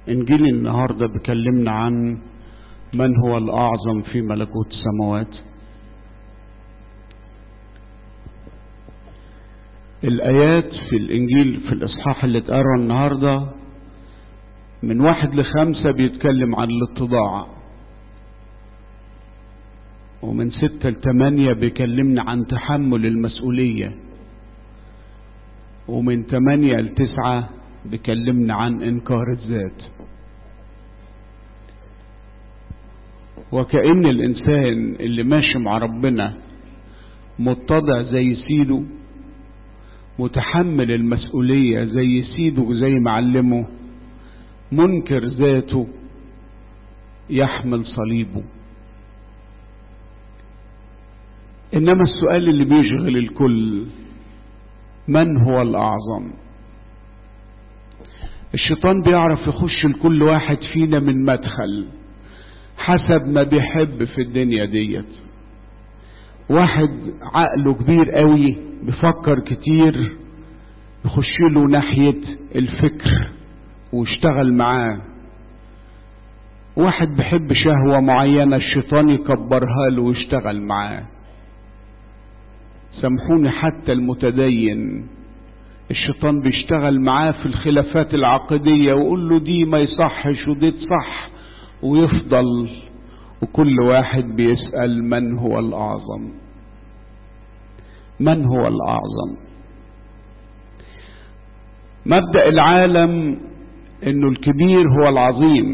إنجيل النهاردة بيكلمنا عن من هو الأعظم في ملكوت السماوات الآيات في الإنجيل في الإصحاح اللي اتقرا النهاردة من واحد لخمسة بيتكلم عن الاتضاع ومن ستة لثمانية بيكلمنا عن تحمل المسؤولية ومن ثمانية لتسعة بيكلمنا عن إنكار الذات وكأن الإنسان اللي ماشي مع ربنا متضع زي سيده متحمل المسؤولية زي سيده وزي معلمه منكر ذاته يحمل صليبه إنما السؤال اللي بيشغل الكل من هو الأعظم الشيطان بيعرف يخش لكل واحد فينا من مدخل حسب ما بيحب في الدنيا ديت واحد عقله كبير قوي بيفكر كتير يخش له ناحية الفكر ويشتغل معاه واحد بيحب شهوة معينة الشيطان يكبرها له ويشتغل معاه سامحوني حتى المتدين الشيطان بيشتغل معاه في الخلافات العقدية ويقول له دي ما يصحش ودي تصح ويفضل وكل واحد بيسأل من هو الأعظم من هو الأعظم مبدأ العالم انه الكبير هو العظيم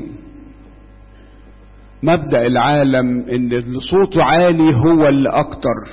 مبدأ العالم ان اللي صوته عالي هو اللي اكتر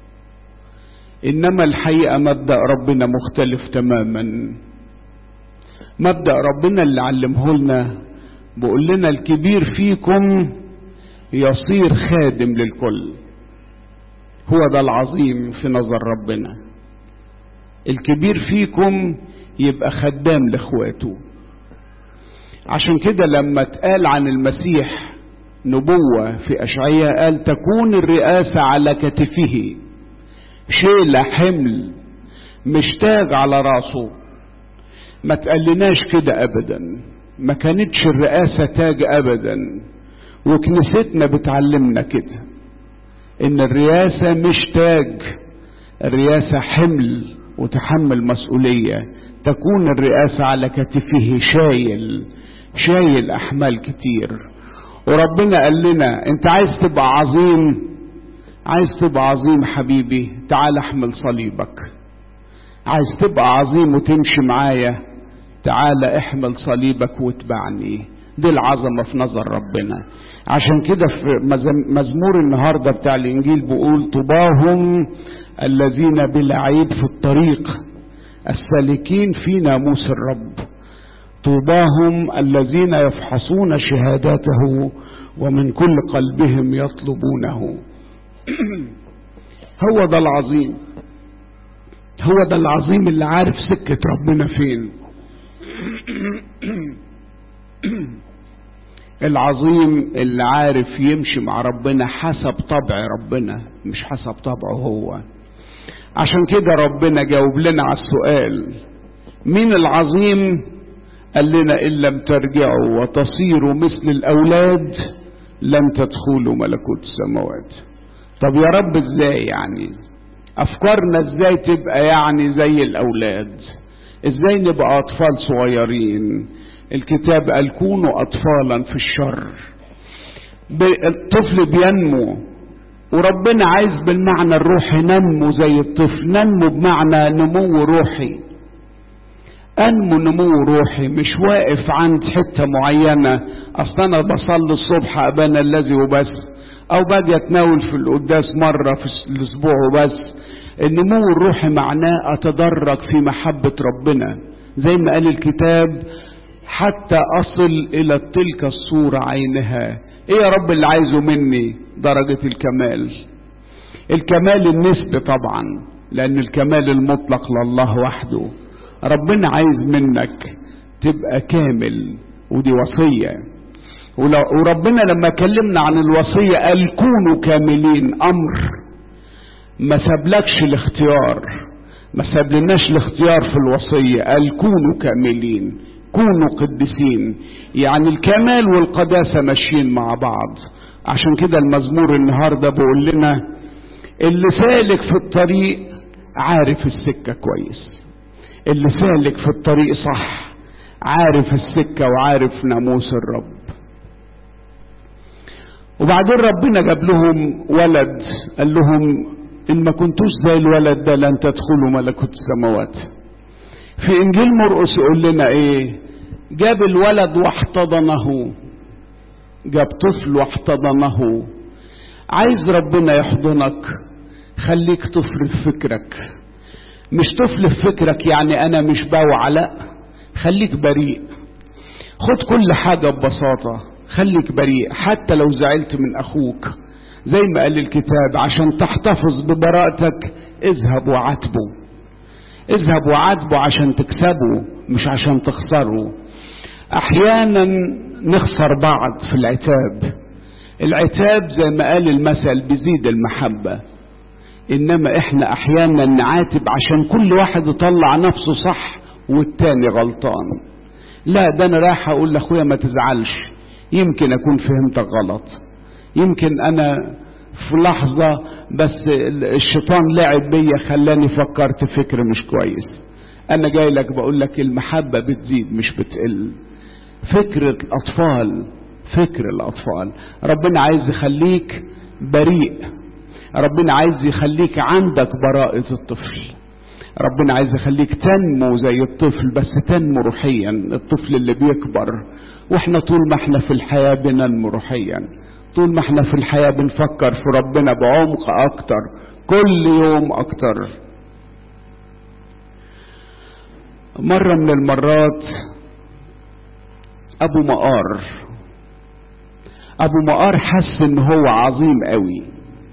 انما الحقيقة مبدأ ربنا مختلف تماما مبدأ ربنا اللي علمه لنا بيقول لنا الكبير فيكم يصير خادم للكل هو ده العظيم في نظر ربنا الكبير فيكم يبقى خدام لاخواته عشان كده لما اتقال عن المسيح نبوة في أشعية قال تكون الرئاسة على كتفه شيلة حمل مش تاج على راسه ما تقلناش كده أبدا ما كانتش الرئاسة تاج أبدا وكنيستنا بتعلمنا كده إن الرئاسة مش تاج الرئاسة حمل وتحمل مسؤولية تكون الرئاسة على كتفه شايل شايل أحمال كتير وربنا قال لنا أنت عايز تبقى عظيم عايز تبقى عظيم حبيبي تعال احمل صليبك عايز تبقى عظيم وتمشي معايا تعال احمل صليبك واتبعني دي العظمة في نظر ربنا عشان كده في مزمور النهاردة بتاع الإنجيل بيقول طباهم الذين بلا عيب في الطريق السالكين في ناموس الرب طوباهم الذين يفحصون شهاداته ومن كل قلبهم يطلبونه هو ده العظيم هو ده العظيم اللي عارف سكة ربنا فين العظيم اللي عارف يمشي مع ربنا حسب طبع ربنا مش حسب طبعه هو عشان كده ربنا جاوب لنا على السؤال مين العظيم قال لنا إن لم ترجعوا وتصيروا مثل الأولاد لن تدخلوا ملكوت السماوات طب يا رب ازاي يعني افكارنا ازاي تبقى يعني زي الاولاد ازاي نبقى اطفال صغيرين الكتاب قال كونوا اطفالا في الشر الطفل بينمو وربنا عايز بالمعنى الروحي ننمو زي الطفل ننمو بمعنى نمو روحي انمو نمو روحي مش واقف عند حته معينه اصل انا بصلي الصبح ابانا الذي وبس او باجي اتناول في القداس مرة في الاسبوع وبس النمو الروحي معناه اتدرج في محبة ربنا زي ما قال الكتاب حتى اصل الى تلك الصورة عينها ايه يا رب اللي عايزه مني درجة الكمال الكمال النسبي طبعا لان الكمال المطلق لله وحده ربنا عايز منك تبقى كامل ودي وصيه وربنا لما كلمنا عن الوصية قال كونوا كاملين أمر ما سابلكش الاختيار ما سابلناش الاختيار في الوصية قال كونوا كاملين كونوا قديسين يعني الكمال والقداسة ماشيين مع بعض عشان كده المزمور النهاردة بيقول لنا اللي سالك في الطريق عارف السكة كويس اللي سالك في الطريق صح عارف السكة وعارف ناموس الرب وبعدين ربنا جاب لهم ولد قال لهم ان ما كنتوش زي الولد ده لن تدخلوا ملكوت السماوات في انجيل مرقس يقول لنا ايه جاب الولد واحتضنه جاب طفل واحتضنه عايز ربنا يحضنك خليك طفل في فكرك مش طفل في فكرك يعني انا مش باوع لا خليك بريء خد كل حاجة ببساطة خليك بريء حتى لو زعلت من اخوك زي ما قال الكتاب عشان تحتفظ ببراءتك اذهب وعاتبه اذهب وعاتبه عشان تكسبه مش عشان تخسره احيانا نخسر بعض في العتاب العتاب زي ما قال المثل بيزيد المحبة انما احنا احيانا نعاتب عشان كل واحد يطلع نفسه صح والتاني غلطان لا ده انا رايح اقول لاخويا ما تزعلش يمكن اكون فهمتك غلط يمكن انا في لحظة بس الشيطان لعب بيا خلاني فكرت فكر مش كويس انا جاي لك بقول لك المحبة بتزيد مش بتقل فكر الاطفال فكر الاطفال ربنا عايز يخليك بريء ربنا عايز يخليك عندك براءة الطفل ربنا عايز يخليك تنمو زي الطفل بس تنمو روحيا الطفل اللي بيكبر واحنا طول ما احنا في الحياة بننمو روحيا طول ما احنا في الحياة بنفكر في ربنا بعمق اكتر كل يوم اكتر مرة من المرات ابو مقار ابو مقار حس ان هو عظيم قوي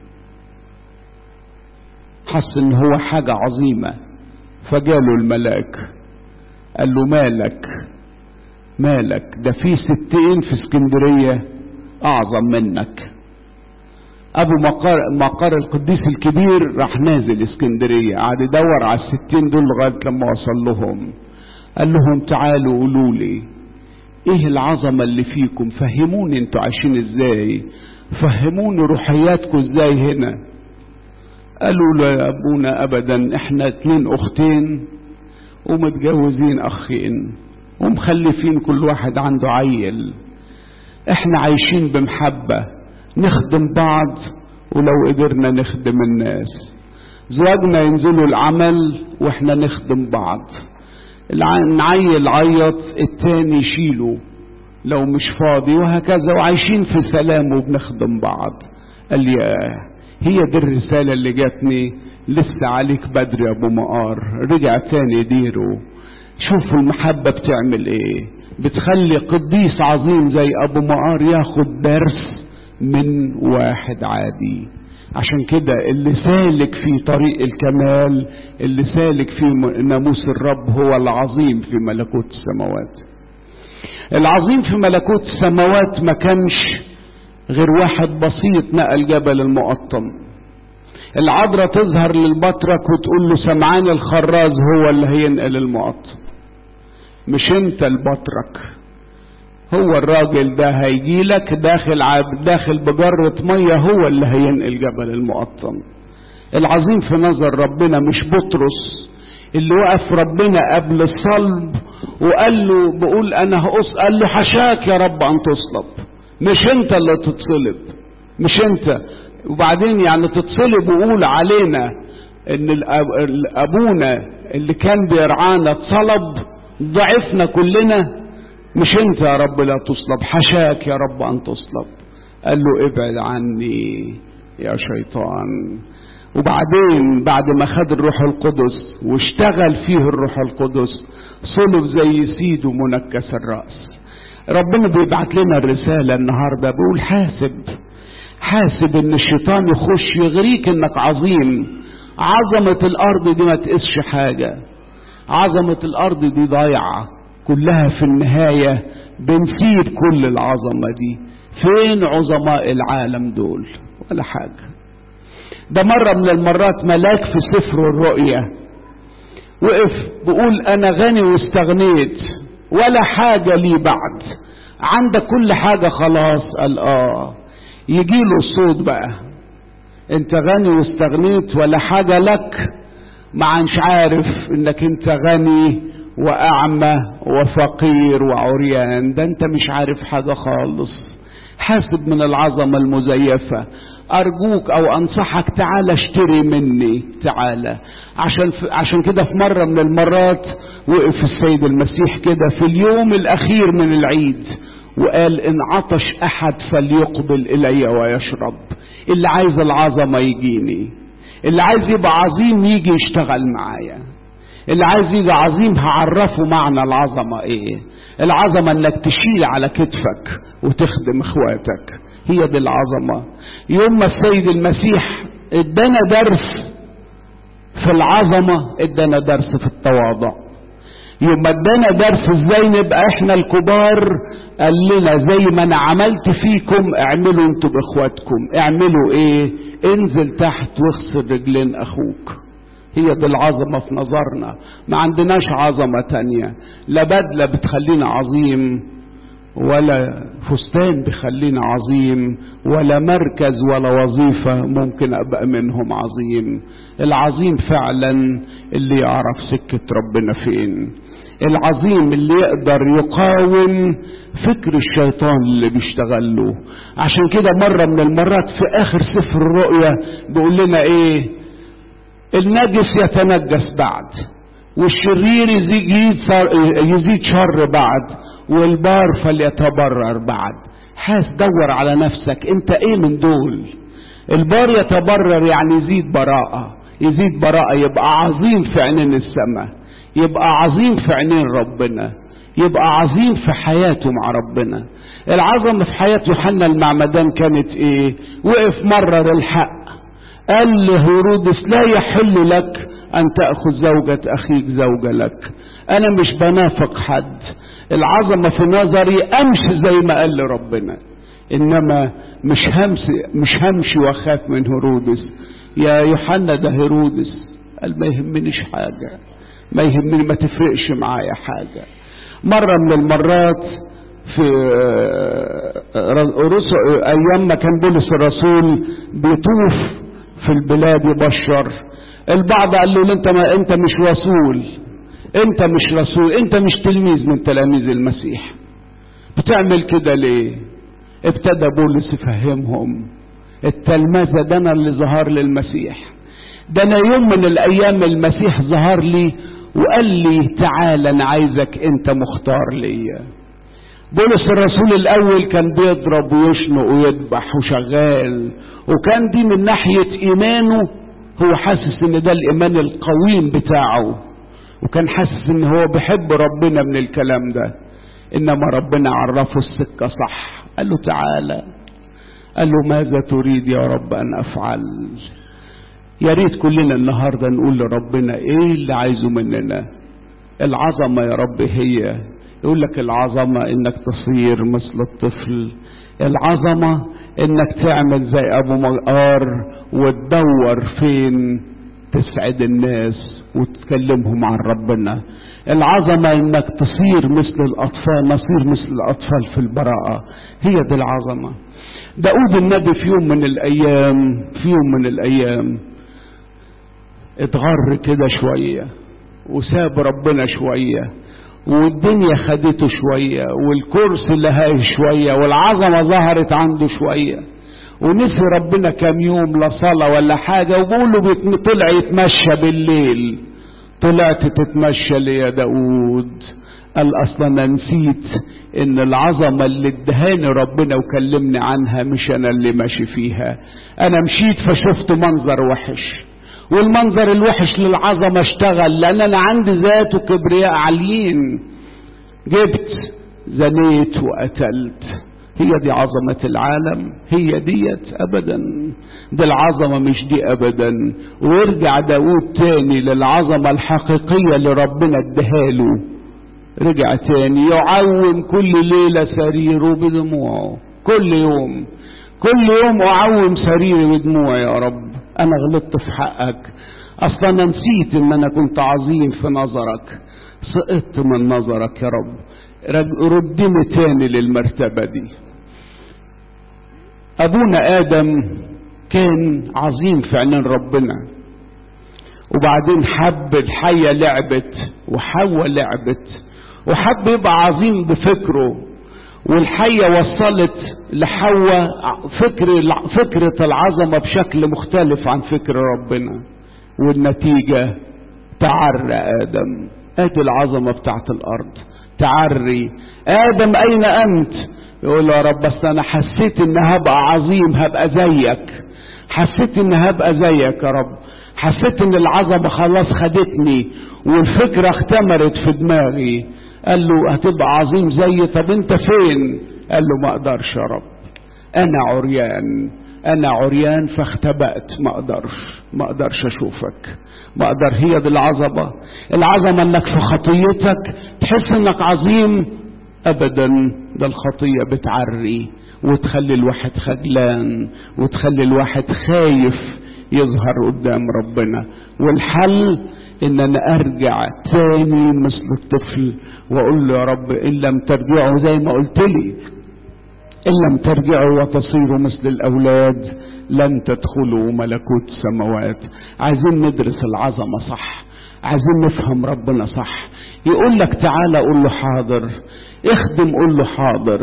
حس ان هو حاجة عظيمة فجاله الملاك قال له مالك مالك ده في ستين في اسكندرية اعظم منك ابو مقار, مقار القديس الكبير راح نازل اسكندرية قعد يدور على الستين دول لغاية لما وصل لهم قال لهم تعالوا قولوا لي ايه العظمة اللي فيكم فهموني انتوا عايشين ازاي فهموني روحياتكم ازاي هنا قالوا له يا ابونا ابدا احنا اتنين اختين ومتجوزين اخين ومخلفين كل واحد عنده عيل احنا عايشين بمحبة نخدم بعض ولو قدرنا نخدم الناس زواجنا ينزلوا العمل واحنا نخدم بعض نعيل عيط التاني يشيله لو مش فاضي وهكذا وعايشين في سلام وبنخدم بعض قال لي هي دي الرسالة اللي جاتني لسه عليك بدري يا ابو مقار رجع تاني ديره شوفوا المحبة بتعمل ايه بتخلي قديس عظيم زي ابو مقار ياخد درس من واحد عادي عشان كده اللي سالك في طريق الكمال اللي سالك في ناموس الرب هو العظيم في ملكوت السماوات العظيم في ملكوت السماوات ما كانش غير واحد بسيط نقل جبل المقطم العذراء تظهر للبطرك وتقول له سمعان الخراز هو اللي هينقل المقطم مش انت البطرك هو الراجل ده هيجي لك داخل عب داخل بجرة مية هو اللي هينقل جبل المقطم العظيم في نظر ربنا مش بطرس اللي وقف ربنا قبل الصلب وقال له بقول انا هقص قال له حشاك يا رب ان تصلب مش انت اللي تتصلب مش انت وبعدين يعني تتصلب وقول علينا ان ابونا اللي كان بيرعانا اتصلب ضعفنا كلنا مش انت يا رب لا تصلب حشاك يا رب ان تصلب قال له ابعد عني يا شيطان وبعدين بعد ما خد الروح القدس واشتغل فيه الروح القدس صلب زي سيده منكس الرأس ربنا بيبعت لنا الرسالة النهاردة بيقول حاسب حاسب ان الشيطان يخش يغريك انك عظيم عظمة الارض دي ما تقسش حاجة عظمة الارض دي ضايعة كلها في النهاية بنسيب كل العظمة دي فين عظماء العالم دول ولا حاجة ده مرة من المرات ملاك في سفر الرؤيا وقف بقول انا غني واستغنيت ولا حاجة لي بعد عندك كل حاجة خلاص قال اه يجيله الصوت بقى انت غني واستغنيت ولا حاجة لك ما عنش عارف انك انت غني واعمى وفقير وعريان ده انت مش عارف حاجة خالص حاسب من العظمة المزيفة ارجوك او انصحك تعالى اشتري مني تعالى عشان عشان كده في مره من المرات وقف السيد المسيح كده في اليوم الاخير من العيد وقال ان عطش احد فليقبل الي ويشرب اللي عايز العظمه يجيني اللي عايز يبقى عظيم يجي يشتغل معايا اللي عايز يجي عظيم هعرفه معنى العظمه ايه العظمه انك تشيل على كتفك وتخدم اخواتك هي دي العظمه يوم ما السيد المسيح ادانا درس في العظمه ادانا درس في التواضع يوم ما ادانا درس ازاي نبقى احنا الكبار قال لنا زي ما انا عملت فيكم اعملوا انتوا باخواتكم اعملوا ايه انزل تحت واغسل رجلين اخوك هي دي العظمة في نظرنا ما عندناش عظمة تانية لا بدلة بتخلينا عظيم ولا فستان بيخلينا عظيم ولا مركز ولا وظيفة ممكن أبقى منهم عظيم العظيم فعلا اللي يعرف سكة ربنا فين العظيم اللي يقدر يقاوم فكر الشيطان اللي بيشتغل له عشان كده مرة من المرات في آخر سفر الرؤيا بيقول لنا إيه النجس يتنجس بعد والشرير يزيد, يزيد شر بعد والبار فليتبرر بعد حاس دور على نفسك انت ايه من دول البار يتبرر يعني يزيد براءة يزيد براءة يبقى عظيم في عينين السماء يبقى عظيم في عينين ربنا يبقى عظيم في حياته مع ربنا العظمة في حياة يوحنا المعمدان كانت ايه وقف مرر الحق قال لهيرودس لا يحل لك ان تأخذ زوجة اخيك زوجة لك انا مش بنافق حد العظمة في نظري امشي زي ما قال لربنا انما مش همشي مش همشي واخاف من هيرودس يا يوحنا ده هيرودس قال ما يهمنيش حاجة ما يهمني ما تفرقش معايا حاجة مرة من المرات في ايام ما كان بولس الرسول بيطوف في البلاد يبشر البعض قال له انت ما انت مش رسول انت مش رسول انت مش تلميذ من تلاميذ المسيح بتعمل كده ليه ابتدى بولس يفهمهم التلمذة ده انا اللي ظهر للمسيح ده انا يوم من الايام المسيح ظهر لي وقال لي تعالى انا عايزك انت مختار ليا بولس الرسول الاول كان بيضرب ويشنق ويذبح وشغال وكان دي من ناحية ايمانه هو حاسس ان ده الايمان القويم بتاعه وكان حاسس ان هو بيحب ربنا من الكلام ده انما ربنا عرفه السكة صح قال له تعالى قال له ماذا تريد يا رب ان افعل يا ريت كلنا النهاردة نقول لربنا ايه اللي عايزه مننا العظمة يا رب هي يقول لك العظمة انك تصير مثل الطفل العظمة انك تعمل زي ابو مقار وتدور فين تسعد الناس وتكلمهم عن ربنا العظمة انك تصير مثل الاطفال نصير مثل الاطفال في البراءة هي دي العظمة داود النبي في يوم من الايام في يوم من الايام اتغر كده شوية وساب ربنا شوية والدنيا خدته شوية والكرسي لهاه شوية والعظمة ظهرت عنده شوية ونسي ربنا كام يوم لا صلاة ولا حاجة وبقول له طلع يتمشى بالليل طلعت تتمشى ليه يا داود قال اصلا انا نسيت ان العظمه اللي ادهاني ربنا وكلمني عنها مش انا اللي ماشي فيها انا مشيت فشفت منظر وحش والمنظر الوحش للعظمه اشتغل لان انا عندي ذات وكبرياء عاليين جبت زنيت وقتلت هي دي عظمة العالم هي ديت ابدا دي العظمة مش دي ابدا ويرجع داود تاني للعظمة الحقيقية اللي ربنا ادهاله رجع تاني يعوم كل ليلة سريره بدموعه كل يوم كل يوم اعوم سريري بدموعي يا رب انا غلطت في حقك اصلا انا نسيت ان انا كنت عظيم في نظرك سقطت من نظرك يا رب ردني تاني للمرتبة دي أبونا آدم كان عظيم في عينين ربنا وبعدين حب الحية لعبت وحواء لعبت وحب يبقى عظيم بفكره والحية وصلت لحواء فكر فكرة العظمة بشكل مختلف عن فكر ربنا والنتيجة تعرى آدم ادي العظمة بتاعت الأرض تعري آدم أين أنت يقول يا رب بس أنا حسيت إن هبقى عظيم هبقى زيك حسيت إن هبقى زيك يا رب حسيت إن العظمة خلاص خدتني والفكرة اختمرت في دماغي قال له هتبقى عظيم زي طب انت فين قال له ما اقدرش يا رب انا عريان انا عريان فاختبأت ما اقدرش ما اقدرش اشوفك ما اقدر هي دي العظمة العظمة انك في خطيتك تحس انك عظيم ابدا ده الخطية بتعري وتخلي الواحد خجلان وتخلي الواحد خايف يظهر قدام ربنا والحل ان انا ارجع تاني مثل الطفل واقول له يا رب ان لم ترجعوا زي ما قلت لي ان لم ترجعوا وتصيروا مثل الاولاد لن تدخلوا ملكوت السماوات عايزين ندرس العظمه صح عايزين نفهم ربنا صح يقول لك تعالى قول له حاضر اخدم قول له حاضر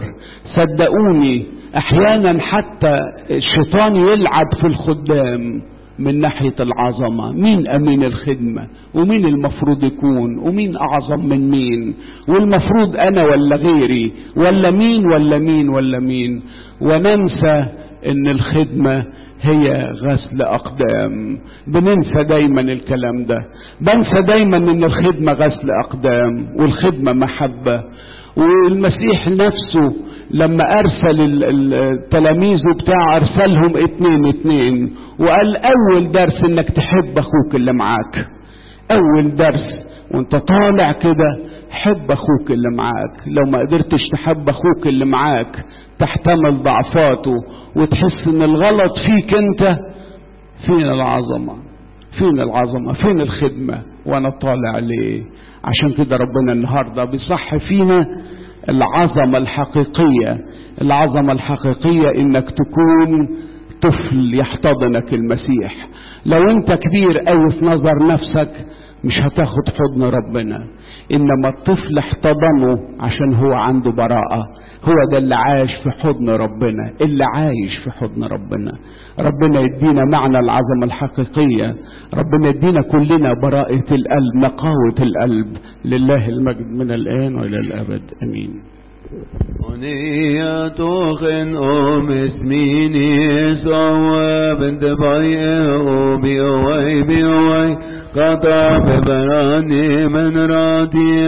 صدقوني احيانا حتى الشيطان يلعب في الخدام من ناحية العظمة مين أمين الخدمة ومين المفروض يكون ومين أعظم من مين والمفروض أنا ولا غيري ولا مين ولا مين ولا مين وننسى أن الخدمة هي غسل أقدام بننسى دايما الكلام ده بنسى دايما أن الخدمة غسل أقدام والخدمة محبة والمسيح نفسه لما ارسل التلاميذ بتاعه ارسلهم اتنين اتنين وقال اول درس انك تحب اخوك اللي معاك اول درس وانت طالع كده حب اخوك اللي معاك لو ما قدرتش تحب اخوك اللي معاك تحتمل ضعفاته وتحس ان الغلط فيك انت فين العظمه فين العظمه فين الخدمه وانا طالع ليه عشان كده ربنا النهارده بيصح فينا العظمة الحقيقية العظمة الحقيقية انك تكون طفل يحتضنك المسيح لو انت كبير قوي في نظر نفسك مش هتاخد حضن ربنا انما الطفل احتضنه عشان هو عنده براءة هو ده اللي عايش في حضن ربنا اللي عايش في حضن ربنا ربنا يدينا معنى العظمة الحقيقية ربنا يدينا كلنا براءة القلب نقاوة القلب لله المجد من الآن وإلى الأبد أمين ونية توخن أم اسميني سوى بنت بايئ بيوي بيوي قطع ببراني من راتي